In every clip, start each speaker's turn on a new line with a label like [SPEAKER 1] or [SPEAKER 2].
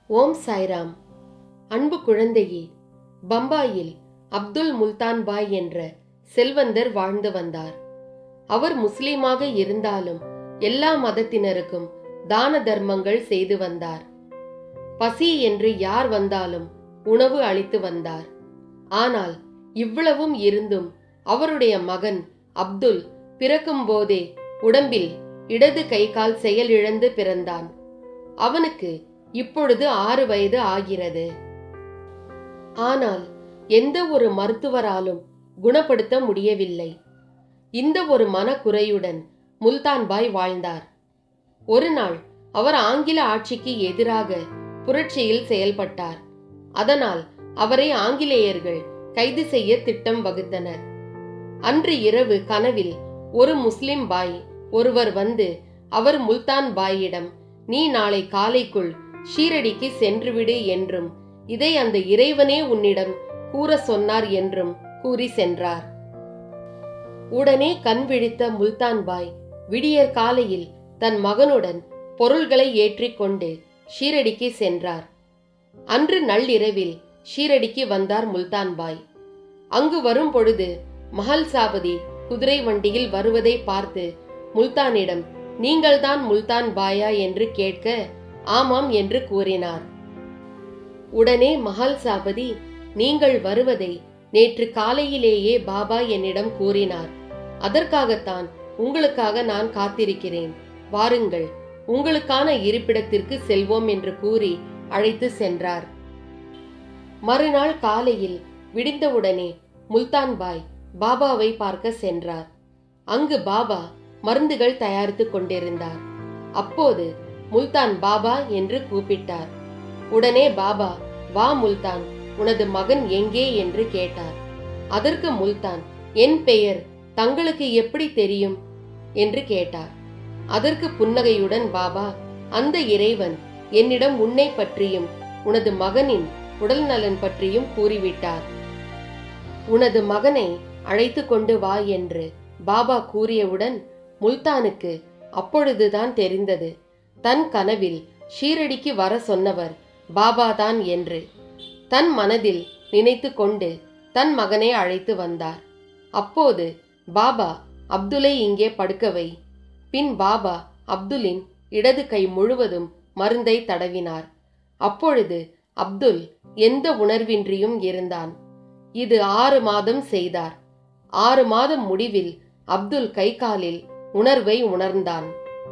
[SPEAKER 1] ஓம் சாய்ராம் அன்பு குழந்தையே பம்பாயில் அப்துல் முல்தான் பாய் என்ற செல்வந்தர் வாழ்ந்து வந்தார் அவர் முஸ்லீமாக இருந்தாலும் எல்லா மதத்தினருக்கும் தான தர்மங்கள் செய்து வந்தார் பசி என்று யார் வந்தாலும் உணவு அளித்து வந்தார் ஆனால் இவ்வளவும் இருந்தும் அவருடைய மகன் அப்துல் பிறக்கும்போதே உடம்பில் இடது கை கால் செயலிழந்து பிறந்தான் அவனுக்கு இப்பொழுது ஆறு வயது ஆகிறது ஆனால் எந்த ஒரு மருத்துவராலும் குணப்படுத்த முடியவில்லை இந்த ஒரு மனக்குறையுடன் முல்தான் பாய் வாழ்ந்தார் ஒரு நாள் அவர் ஆங்கில ஆட்சிக்கு எதிராக புரட்சியில் செயல்பட்டார் அதனால் அவரை ஆங்கிலேயர்கள் கைது செய்ய திட்டம் வகுத்தனர் அன்று இரவு கனவில் ஒரு முஸ்லிம் பாய் ஒருவர் வந்து அவர் முல்தான் பாயிடம் நீ நாளை காலைக்குள் ஷீரடிக்கு சென்றுவிடு என்றும் இதை அந்த இறைவனே உன்னிடம் கூற சொன்னார் என்றும் கூறி சென்றார் உடனே கண் விழித்த முல்தான் பாய் விடியற் காலையில் தன் மகனுடன் பொருள்களை ஏற்றிக்கொண்டு ஷீரடிக்கு சென்றார் அன்று நள்ளிரவில் ஷீரடிக்கு வந்தார் முல்தான் பாய் அங்கு வரும் பொழுது மஹல் சாபதி குதிரை வண்டியில் வருவதை பார்த்து முல்தானிடம் நீங்கள்தான் முல்தான் பாயா என்று கேட்க ஆமாம் என்று கூறினார் உடனே மஹல் சாபதி நீங்கள் வருவதை நேற்று காலையிலேயே பாபா என்னிடம் கூறினார் அதற்காகத்தான் உங்களுக்காக நான் காத்திருக்கிறேன் வாருங்கள் உங்களுக்கான இருப்பிடத்திற்கு செல்வோம் என்று கூறி அழைத்து சென்றார் மறுநாள் காலையில் விடிந்தவுடனே முல்தான் பாய் பாபாவை பார்க்க சென்றார் அங்கு பாபா மருந்துகள் தயாரித்துக் கொண்டிருந்தார் அப்போது முல்தான் பாபா என்று கூப்பிட்டார் உடனே பாபா வா முல்தான் உனது மகன் எங்கே என்று கேட்டார் அதற்கு முல்தான் என் பெயர் தங்களுக்கு எப்படி தெரியும் என்று கேட்டார் அதற்கு புன்னகையுடன் பாபா அந்த இறைவன் என்னிடம் உன்னை பற்றியும் உனது மகனின் உடல் நலன் பற்றியும் கூறிவிட்டார் உனது மகனை அழைத்து கொண்டு வா என்று பாபா கூறியவுடன் முல்தானுக்கு அப்பொழுதுதான் தெரிந்தது தன் கனவில் ஷீரடிக்கு வர சொன்னவர் பாபாதான் என்று தன் மனதில் நினைத்து கொண்டு தன் மகனை அழைத்து வந்தார் அப்போது பாபா அப்துலை இங்கே படுக்கவை பின் பாபா அப்துலின் இடது கை முழுவதும் மருந்தை தடவினார் அப்பொழுது அப்துல் எந்த உணர்வின்றியும் இருந்தான் இது ஆறு மாதம் செய்தார் ஆறு மாதம் முடிவில் அப்துல் கை காலில் உணர்வை உணர்ந்தான்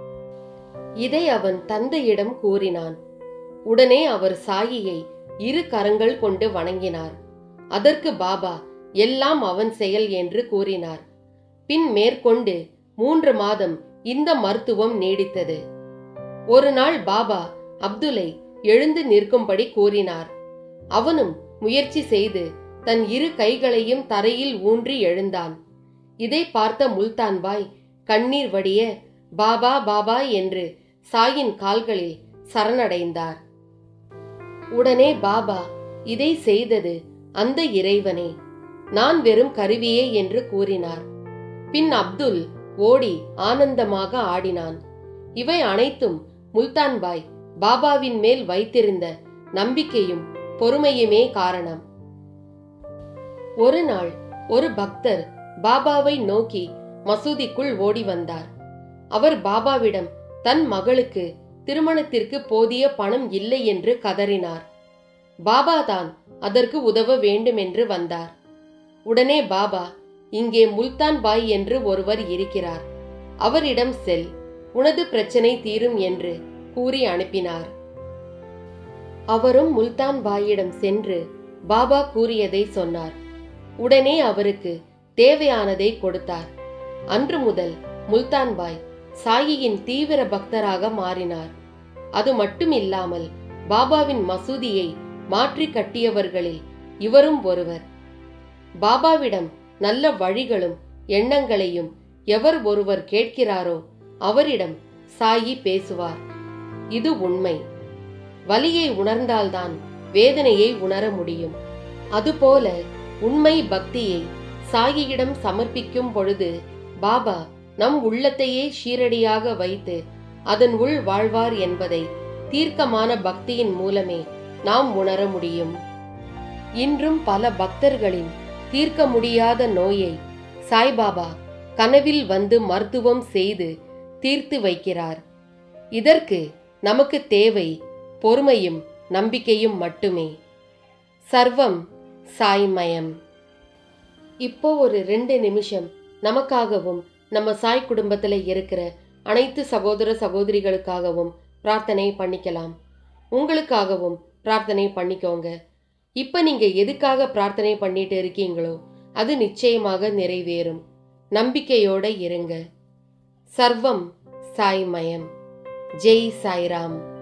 [SPEAKER 1] இதை அவன் தந்தையிடம் கூறினான் உடனே அவர் சாயியை இரு கரங்கள் கொண்டு வணங்கினார் அதற்கு பாபா எல்லாம் அவன் செயல் என்று கூறினார் பின் மேற்கொண்டு மூன்று மாதம் இந்த மருத்துவம் நீடித்தது ஒரு நாள் பாபா அப்துலை எழுந்து நிற்கும்படி கூறினார் அவனும் முயற்சி செய்து தன் இரு கைகளையும் தரையில் ஊன்றி எழுந்தான் இதை பார்த்த முல்தான் பாய் கண்ணீர் வடிய பாபா பாபா என்று சாயின் கால்களில் சரணடைந்தார் உடனே பாபா இதை செய்தது அந்த இறைவனே நான் வெறும் கருவியே என்று கூறினார் பின் அப்துல் ஓடி ஆனந்தமாக ஆடினான் இவை அனைத்தும் முல்தான் பாய் பாபாவின் மேல் வைத்திருந்த நம்பிக்கையும் பொறுமையுமே காரணம் ஒரு நாள் ஒரு பக்தர் பாபாவை நோக்கி மசூதிக்குள் ஓடி வந்தார் அவர் பாபாவிடம் தன் மகளுக்கு திருமணத்திற்கு போதிய பணம் இல்லை என்று கதறினார் பாபா தான் அதற்கு உதவ வேண்டும் என்று வந்தார் உடனே பாபா இங்கே முல்தான் பாய் என்று ஒருவர் இருக்கிறார் அவரிடம் செல் உனது பிரச்சனை தீரும் என்று கூறி அனுப்பினார் அவரும் முல்தான் பாயிடம் சென்று பாபா கூறியதை சொன்னார் உடனே அவருக்கு தேவையானதை கொடுத்தார் அன்று முதல் முல்தான் பாய் சாயியின் தீவிர பக்தராக மாறினார் அது மட்டுமில்லாமல் பாபாவின் மசூதியை மாற்றி கட்டியவர்களில் இவரும் ஒருவர் பாபாவிடம் நல்ல வழிகளும் எண்ணங்களையும் எவர் ஒருவர் கேட்கிறாரோ அவரிடம் சாயி பேசுவார் இது உண்மை வலியை உணர்ந்தால்தான் வேதனையை உணர முடியும் அதுபோல உண்மை பக்தியை சாயியிடம் சமர்ப்பிக்கும் பொழுது பாபா நம் உள்ளத்தையே ஷீரடியாக வைத்து அதன் உள் வாழ்வார் என்பதை தீர்க்கமான பக்தியின் மூலமே நாம் உணர முடியும் இன்றும் பல பக்தர்களின் தீர்க்க முடியாத நோயை சாய்பாபா கனவில் வந்து மருத்துவம் செய்து தீர்த்து வைக்கிறார் இதற்கு நமக்கு தேவை பொறுமையும் நம்பிக்கையும் மட்டுமே சர்வம் சாய்மயம் இப்போ ஒரு ரெண்டு நிமிஷம் நமக்காகவும் நம்ம சாய் குடும்பத்தில் இருக்கிற அனைத்து சகோதர சகோதரிகளுக்காகவும் பிரார்த்தனை பண்ணிக்கலாம் உங்களுக்காகவும் பிரார்த்தனை பண்ணிக்கோங்க இப்போ நீங்க எதுக்காக பிரார்த்தனை பண்ணிட்டு இருக்கீங்களோ அது நிச்சயமாக நிறைவேறும் நம்பிக்கையோட இருங்க சர்வம் சாய்மயம் ஜெய் சாய்ராம்